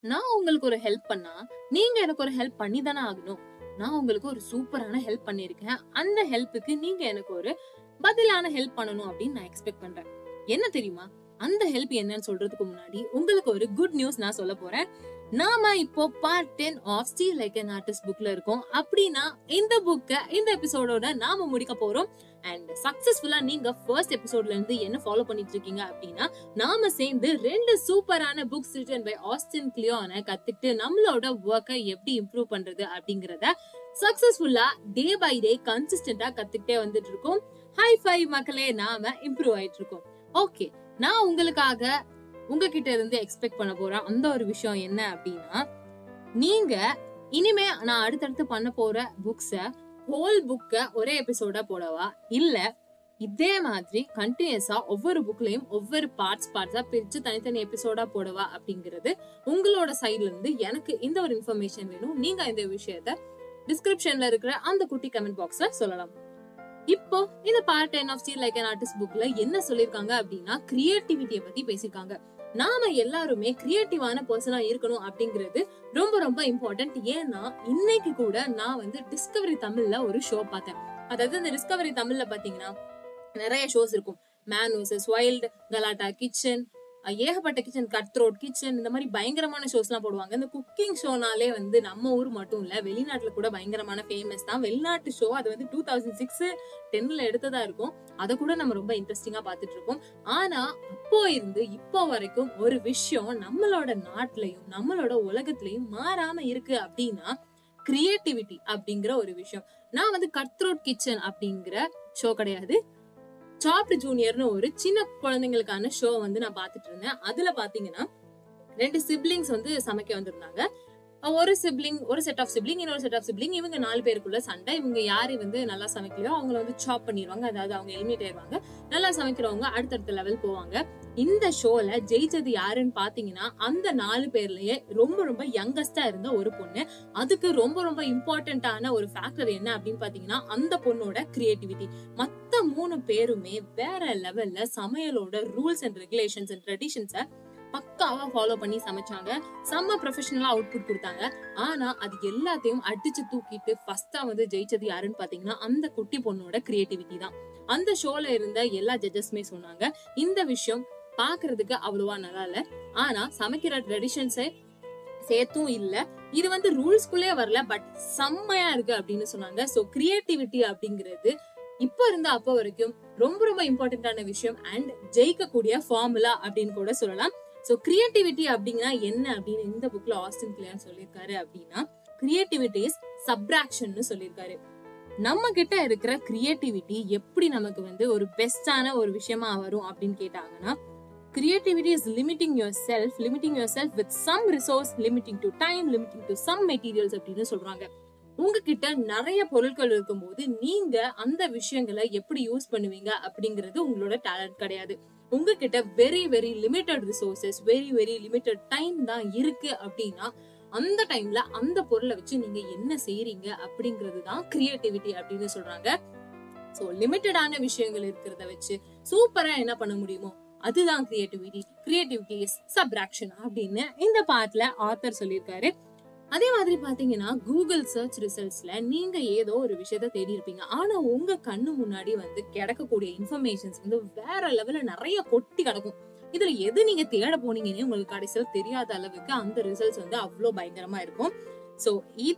நான் உங்களுக்கு ஒரு ஹெல்ப் பண்ணா நீங்க எனக்கு ஒரு ஹெல்ப் பண்ணி தானே ஆகணும் நான் உங்களுக்கு ஒரு சூப்பரான ஹெல்ப் பண்ணிருக்கேன் அந்த ஹெல்ப்புக்கு நீங்க எனக்கு ஒரு பதிலான ஹெல்ப் பண்ணணும் அப்படின்னு நான் எக்ஸ்பெக்ட் பண்றேன் என்ன தெரியுமா அந்த ஹெல்ப் என்னன்னு சொல்றதுக்கு முன்னாடி உங்களுக்கு ஒரு குட் நியூஸ் நான் சொல்ல போறேன் நாம இப்போ part ten of steal like an artist புக்ல இருக்கோம் அப்படின்னா இந்த புக்கை இந்த எபிசோடோட நாம முடிக்க போறோம் அண்ட் சக்சஸ்ஃபுல்லா நீங்க ஃபர்ஸ்ட் எபிசோட்ல இருந்து என்ன ஃபாலோ பண்ணிட்டு இருக்கீங்க அப்படின்னா நாம சேர்ந்து ரெண்டு சூப்பரான புக்ஸ் ரிட்டன் பை ஆஸ்டின் கிளியோனை கத்துக்கிட்டு நம்மளோட ஒர்க்கை எப்படி இம்ப்ரூவ் பண்றது அப்படிங்கறத சக்சஸ்ஃபுல்லா டே பை டே கன்சிஸ்டன்டா கத்துக்கிட்டே வந்துட்டு இருக்கோம் ஹை ஃபை மக்களே நாம இம்ப்ரூவ் ஆயிட்டு இருக்கோம் ஓகே நான் உங்களுக்காக உங்ககிட்ட இருந்து எக்ஸ்பெக்ட் பண்ண போறேன் அந்த ஒரு விஷயம் என்ன அப்படின்னா நீங்க இனிமே நான் அடுத்தடுத்து பண்ண போற புக்ஸ ஹோல் புக்க ஒரே எபிசோடா போடவா இல்ல இதே மாதிரி கண்டினியூஸா ஒவ்வொரு புக்லயும் ஒவ்வொரு பார்ட்ஸ் பார்ட்ஸா பிரிச்சு தனித்தனி எபிசோடா போடவா அப்படிங்கிறது உங்களோட சைட்ல இருந்து எனக்கு இந்த ஒரு இன்ஃபர்மேஷன் வேணும் நீங்க இந்த விஷயத்த டிஸ்கிரிப்ஷன்ல இருக்கிற அந்த குட்டி கமெண்ட் பாக்ஸ்ல சொல்லலாம் இப்போ இந்த part ten of steal like an artist புக்ல என்ன சொல்லிருக்காங்க அப்படின்னா கிரியேட்டிவிட்டியை பத்தி பேசியிருக்காங்க நாம எல்லாருமே கிரியேட்டிவான பர்சனா இருக்கணும் அப்படிங்கிறது ரொம்ப ரொம்ப இம்பார்ட்டன்ட் ஏன்னா இன்னைக்கு கூட நான் வந்து டிஸ்கவரி தமிழ்ல ஒரு ஷோ பார்த்தேன் அதாவது இந்த டிஸ்கவரி தமிழ்ல பாத்தீங்கன்னா நிறைய ஷோஸ் இருக்கும் மேன் வர்சஸ் வைல்டு கலாட்டா கிச்சன் ஏகப்பட்ட கிச்சன் கட் த்ரோட் கிச்சன் இந்த மாதிரி பயங்கரமான ஷோஸ் எல்லாம் போடுவாங்க இந்த குக்கிங் ஷோனாலே வந்து நம்ம ஊர் மட்டும் இல்ல வெளிநாட்டுல கூட பயங்கரமான ஃபேமஸ் தான் வெளிநாட்டு ஷோ அது வந்து டூ தௌசண்ட் சிக்ஸ் டென்ல எடுத்ததா இருக்கும் அதை கூட நம்ம ரொம்ப இன்ட்ரெஸ்டிங்கா பாத்துட்டு இருக்கோம் ஆனா அப்போ இருந்து இப்போ வரைக்கும் ஒரு விஷயம் நம்மளோட நாட்டிலையும் நம்மளோட உலகத்திலையும் மாறாம இருக்கு அப்படின்னா கிரியேட்டிவிட்டி அப்படிங்கிற ஒரு விஷயம் நான் வந்து கட் த்ரோட் கிச்சன் அப்படிங்கிற ஷோ கிடையாது சாப்ட் ஜூனியர்னு ஒரு சின்ன குழந்தைங்களுக்கான ஷோ வந்து நான் பாத்துட்டு இருந்தேன் அதுல பாத்தீங்கன்னா ரெண்டு சிப்ளிங்ஸ் வந்து சமைக்க வந்திருந்தாங்க ஒரு சிப்ளிங் ஒரு செட் ஆஃப் சிப்ளிங் இன்னொரு செட் ஆஃப் சிப்ளிங் இவங்க நாலு பேருக்குள்ள சண்டை இவங்க யாரு வந்து நல்லா சமைக்கலையோ அவங்கள வந்து சாப் பண்ணிடுவாங்க அதாவது அவங்க எலிமினேட் ஆயிருவாங்க நல்லா சமைக்கிறவங்க அடுத்தடுத்த லெவல் போவாங்க இந்த ஷோல ஜெயிச்சது யாருன்னு பாத்தீங்கன்னா அந்த நாலு பேர்லயே ரொம்ப ரொம்ப யங்கஸ்டா இருந்த ஒரு பொண்ணு அதுக்கு ரொம்ப ரொம்ப இம்பார்ட்டன்டான ஒரு ஃபேக்டர் என்ன அப்படின்னு பாத்தீங்கன்னா அந்த பொண்ணோட கிரியேட்டிவிட்டி மத்த மூணு பேருமே வேற லெவல்ல சமையலோட ரூல்ஸ் அண்ட் ரெகுலேஷன்ஸ் அண்ட் ட்ரெடிஷன்ஸ பக்காவா ஃபாலோ பண்ணி சமைச்சாங்க செம்ம ப்ரொஃபஷனலா அவுட்புட் கொடுத்தாங்க ஆனா அது எல்லாத்தையும் அடிச்சு தூக்கிட்டு ஃபர்ஸ்டா வந்து ஜெயிச்சது யாருன்னு பாத்தீங்கன்னா அந்த குட்டி பொண்ணோட கிரியேட்டிவிட்டி தான் அந்த ஷோல இருந்த எல்லா ஜட்ஜஸ்மே சொன்னாங்க இந்த விஷயம் பாக்குறதுக்கு அவ்வளவா நல்லா இல்ல ஆனா சமைக்கிற ட்ரெடிஷன்ஸை சேர்த்தும் இல்ல இது வந்து ரூல்ஸ்குள்ளே வரல பட் செம்மையா இருக்கு அப்படின்னு சொன்னாங்க சோ கிரியேட்டிவிட்டி அப்படிங்கிறது இப்ப இருந்த அப்ப வரைக்கும் ரொம்ப ரொம்ப இம்பார்ட்டன்டான விஷயம் அண்ட் ஜெயிக்கக்கூடிய ஃபார்முலா அப்படின்னு கூட சொல்லலாம் சோ கிரியேட்டிவிட்டி அப்படிங்கன்னா என்ன அப்படின்னு இந்த புக்ல ஆஸ்டின் கிளியர் சொல்லியிருக்காரு அப்படின்னா கிரியேட்டிவிட்டி இஸ் சப்ராக்ஷன் சொல்லியிருக்காரு நம்ம கிட்ட இருக்கிற கிரியேட்டிவிட்டி எப்படி நமக்கு வந்து ஒரு பெஸ்டான ஒரு விஷயமா வரும் அப்படின்னு கேட்டாங்கன்னா creativity is limiting yourself limiting yourself with some resource limiting to time limiting to some materials அப்படின்னு சொல்றாங்க உங்ககிட்ட நிறைய பொருட்கள் இருக்கும்போது நீங்க அந்த விஷயங்களை எப்படி யூஸ் பண்ணுவீங்க அப்படிங்கிறது உங்களோட டேலண்ட் கிடையாது உங்ககிட்ட very very limited resources very very limited time தான் இருக்கு அப்படின்னா அந்த டைம்ல அந்த பொருளை வச்சு நீங்க என்ன செய்யறீங்க அப்படிங்கிறது தான் கிரியேட்டிவிட்டி அப்படின்னு சொல்றாங்க சோ லிமிட்டடான விஷயங்கள் இருக்கிறத வச்சு சூப்பரா என்ன பண்ண முடியுமோ அதுதான் கிரியேட்டிவிட்டி கிரியேட்டிவிட்டி இஸ் சப்ராக்ஷன் அப்படின்னு இந்த பார்ட்ல ஆத்தர் சொல்லியிருக்காரு அதே மாதிரி பாத்தீங்கன்னா கூகுள் சர்ச் ரிசல்ட்ஸ்ல நீங்க ஏதோ ஒரு விஷயத்த தேடி இருப்பீங்க ஆனா உங்க கண்ணு முன்னாடி வந்து கிடைக்கக்கூடிய இன்ஃபர்மேஷன்ஸ் வந்து வேற லெவல்ல நிறைய கொட்டி கிடக்கும் இதுல எது நீங்க தேட போனீங்கன்னே உங்களுக்கு கடைசியில் தெரியாத அளவுக்கு அந்த ரிசல்ட்ஸ் வந்து அவ்வளவு பயங்கரமா இருக்கும் சோ இத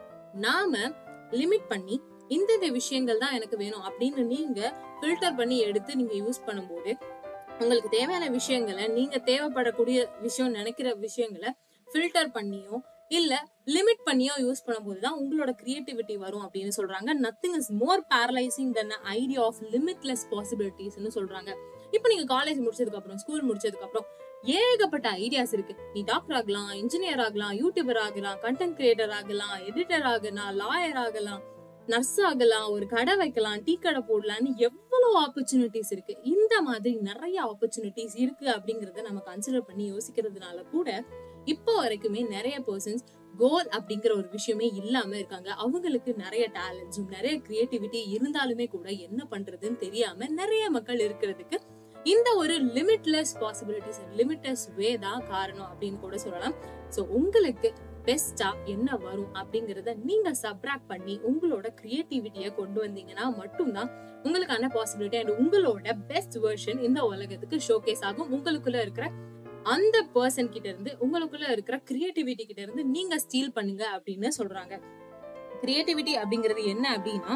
நாம லிமிட் பண்ணி இந்தந்த விஷயங்கள் தான் எனக்கு வேணும் அப்படின்னு நீங்க ஃபில்டர் பண்ணி எடுத்து நீங்க யூஸ் பண்ணும்போது உங்களுக்கு தேவையான விஷயங்களை நீங்க தேவைப்படக்கூடிய விஷயம் நினைக்கிற விஷயங்களை ஃபில்டர் பண்ணியோ இல்ல லிமிட் பண்ணியோ யூஸ் பண்ணும்போது தான் உங்களோட கிரியேட்டிவிட்டி வரும் அப்படின்னு சொல்றாங்க nothing is more paralysing than idea of limitless பாசிபிலிட்டிஸ்னு சொல்றாங்க இப்போ நீங்க காலேஜ் முடிச்சதுக்கு அப்புறம் ஸ்கூல் முடிச்சதுக்கு அப்புறம் ஏகப்பட்ட ஐடியாஸ் இருக்கு நீ டாக்டர் ஆகலாம் இன்ஜினியர் ஆகலாம் யூடியூபர் ஆகலாம் கண்டென்ட் கிரியேட்டர் ஆகலாம் எடிட்டர் ஆகலாம் லாயர் ஆகலாம் நர்ஸ் ஆகலாம் ஒரு கடை வைக்கலாம் டீ கடை போடலாம்னு எவ்வளவு ஆப்பர்ச்சுனிட்டிஸ் இருக்கு இந்த மாதிரி நிறைய ஆப்பர்ச்சுனிட்டிஸ் இருக்கு அப்படிங்கறத நம்ம கன்சிடர் பண்ணி யோசிக்கிறதுனால கூட இப்போ வரைக்குமே நிறைய பர்சன்ஸ் கோல் அப்படிங்கிற ஒரு விஷயமே இல்லாம இருக்காங்க அவங்களுக்கு நிறைய டேலண்ட்ஸும் நிறைய கிரியேட்டிவிட்டி இருந்தாலுமே கூட என்ன பண்றதுன்னு தெரியாம நிறைய மக்கள் இருக்கிறதுக்கு இந்த ஒரு லிமிட்லெஸ் பாசிபிலிட்டிஸ் லிமிட்லெஸ் வே தான் காரணம் அப்படின்னு கூட சொல்லலாம் சோ உங்களுக்கு பெஸ்டா என்ன வரும் அப்படிங்கறத நீங்க சப்ராக்ட் பண்ணி உங்களோட கிரியேட்டிவிட்டிய கொண்டு வந்தீங்கன்னா மட்டும்தான் உங்களுக்கான பாசிபிலிட்டி அண்ட் உங்களோட பெஸ்ட் வெர்ஷன் இந்த உலகத்துக்கு ஷோகேஸ் ஆகும் உங்களுக்குள்ள இருக்கிற அந்த பர்சன் கிட்ட இருந்து உங்களுக்குள்ள இருக்கிற கிரியேட்டிவிட்டி கிட்ட இருந்து நீங்க ஸ்டீல் பண்ணுங்க அப்படின்னு சொல்றாங்க கிரியேட்டிவிட்டி அப்படிங்கிறது என்ன அப்படின்னா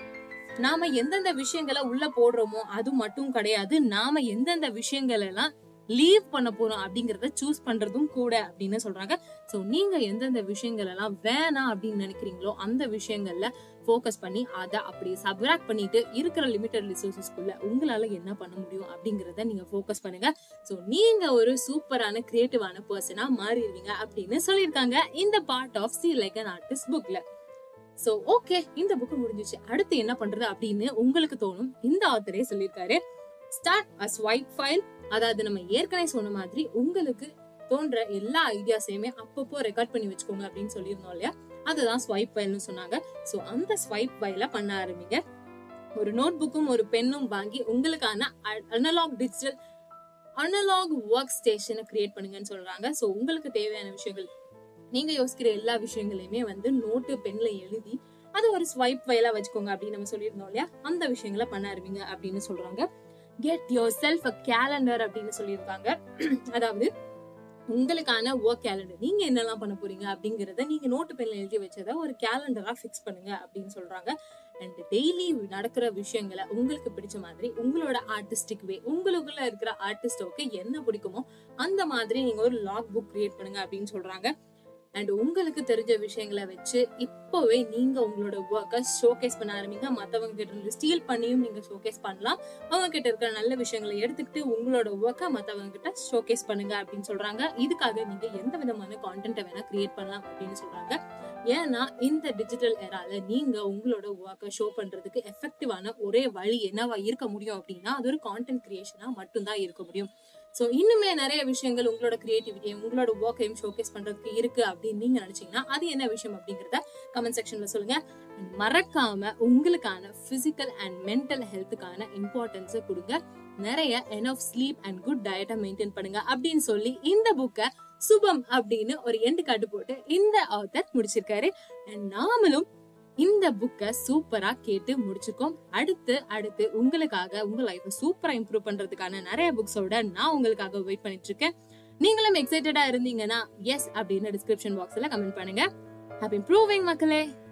நாம எந்தெந்த விஷயங்களை உள்ள போடுறோமோ அது மட்டும் கிடையாது நாம எந்தெந்த விஷயங்கள் எல்லாம் லீவ் பண்ண போறோம் அப்படிங்கறத சூஸ் பண்றதும் கூட அப்படின்னு சொல்றாங்க சோ நீங்க எந்தெந்த விஷயங்கள் எல்லாம் வேணாம் அப்படின்னு நினைக்கிறீங்களோ அந்த விஷயங்கள்ல ஃபோக்கஸ் பண்ணி அதை அப்படியே சப்ராக்ட் பண்ணிட்டு இருக்கிற லிமிட்டட் ரிசோர்சஸ்க்குள்ள உங்களால என்ன பண்ண முடியும் அப்படிங்கறத நீங்க ஃபோக்கஸ் பண்ணுங்க சோ நீங்க ஒரு சூப்பரான கிரியேட்டிவான பர்சனா மாறிடுவீங்க அப்படின்னு சொல்லியிருக்காங்க இந்த part of see like an artist புக்ல சோ ஓகே இந்த புக் முடிஞ்சிச்சு அடுத்து என்ன பண்றது அப்படின்னு உங்களுக்கு தோணும் இந்த ஆத்தரே சொல்லியிருக்காரு ஸ்டார்ட் அ ஸ்வைப் ஃபைல் அதாவது நம்ம ஏற்கனவே சொன்ன மாதிரி உங்களுக்கு தோன்ற எல்லா ஐடியாஸையுமே அப்பப்போ ரெக்கார்ட் பண்ணி வச்சுக்கோங்க அப்படின்னு சொல்லியிருந்தோம் இல்லையா அதுதான் ஸ்வைப் ஃபைல்னு சொன்னாங்க சோ அந்த ஸ்வைப் ஃபைல பண்ண ஆரம்பிங்க ஒரு நோட் புக்கும் ஒரு பென்னும் வாங்கி உங்களுக்கான அனலாக் டிஜிட்டல் அனலாக் ஒர்க் ஸ்டேஷனை கிரியேட் பண்ணுங்கன்னு சொல்றாங்க சோ உங்களுக்கு தேவையான விஷயங்கள் நீங்க யோசிக்கிற எல்லா விஷயங்களையுமே வந்து நோட்டு பென்ல எழுதி அது ஒரு ஸ்வைப் ஃபைலா வச்சுக்கோங்க அப்படின்னு நம்ம சொல்லியிருந்தோம் இல்லையா அந்த விஷயங்களை பண்ண ஆரம்பிங்க அப்படின்னு சொல்றாங்க get yourself a calendar அப்படின்னு சொல்லியிருக்காங்க அதாவது உங்களுக்கான ஒர்க் கேலண்டர் நீங்க என்னெல்லாம் பண்ண போறீங்க அப்படிங்கறத நீங்க நோட்டு பென்ல எழுதி வச்சதை ஒரு கேலண்டரா ஃபிக்ஸ் பண்ணுங்க அப்படின்னு சொல்றாங்க அண்ட் டெய்லி நடக்கிற விஷயங்களை உங்களுக்கு பிடிச்ச மாதிரி உங்களோட ஆர்டிஸ்டிக் வே உங்களுக்குள்ள இருக்கிற ஆர்டிஸ்டோக்கு என்ன பிடிக்குமோ அந்த மாதிரி நீங்க ஒரு லாக் புக் கிரியேட் பண்ணுங்க அப்படின்னு சொல்றாங்க அண்ட் உங்களுக்கு தெரிஞ்ச விஷயங்களை வச்சு இப்போவே நீங்க உங்களோட ஒர்க்கை ஷோகேஸ் பண்ண ஆரம்பிங்க மத்தவங்க கிட்ட இருந்து ஸ்டீல் பண்ணியும் நீங்க ஷோகேஸ் பண்ணலாம் அவங்க கிட்ட இருக்கிற நல்ல விஷயங்களை எடுத்துக்கிட்டு உங்களோட ஒர்க்கை மத்தவங்க கிட்ட ஷோகேஸ் பண்ணுங்க அப்படின்னு சொல்றாங்க இதுக்காக நீங்க எந்த விதமான கான்டென்ட்டை வேணா கிரியேட் பண்ணலாம் அப்படின்னு சொல்றாங்க ஏன்னா இந்த டிஜிட்டல் எரால நீங்க உங்களோட ஒர்க்கை ஷோ பண்றதுக்கு எஃபெக்டிவான ஒரே வழி என்னவா இருக்க முடியும் அப்படின்னா அது ஒரு கான்டென்ட் கிரியேஷனா மட்டும்தான் இருக்க முடியும் சோ இன்னுமே நிறைய விஷயங்கள் உங்களோட கிரியேட்டிவிட்டியும் உங்களோட ஒர்க்கையும் ஷோகேஸ் பண்றதுக்கு இருக்கு அப்படின்னு நீங்க நினைச்சீங்கன்னா அது என்ன விஷயம் அப்படிங்கறத கமெண்ட் செக்ஷன்ல சொல்லுங்க And மறக்காம உங்களுக்கான பிசிக்கல் அண்ட் மென்டல் ஹெல்த்துக்கான இம்பார்ட்டன்ஸை கொடுங்க நிறைய எனஃப் ஸ்லீப் அண்ட் குட் டயட்டை மெயின்டைன் பண்ணுங்க அப்படின்னு சொல்லி இந்த புக்கை சுபம் அப்படின்னு ஒரு எண்டு காட்டு போட்டு இந்த ஆத்தர் முடிச்சிருக்காரு அண்ட் நாமளும் இந்த புக்கை சூப்பரா கேட்டு முடிச்சிருக்கோம் அடுத்து அடுத்து உங்களுக்காக உங்க லைஃப் சூப்பரா இம்ப்ரூவ் பண்றதுக்கான நிறைய புக்ஸோட நான் உங்களுக்காக வெயிட் பண்ணிட்டு இருக்கேன் நீங்களும் எக்ஸைட்டடா இருந்தீங்கன்னா எஸ் அப்படின்னு டிஸ்கிரிப்ஷன் பாக்ஸ்ல கமெண்ட் பண்ணுங்க ஹாப்பி இம்ப்ரூவிங் மக்களே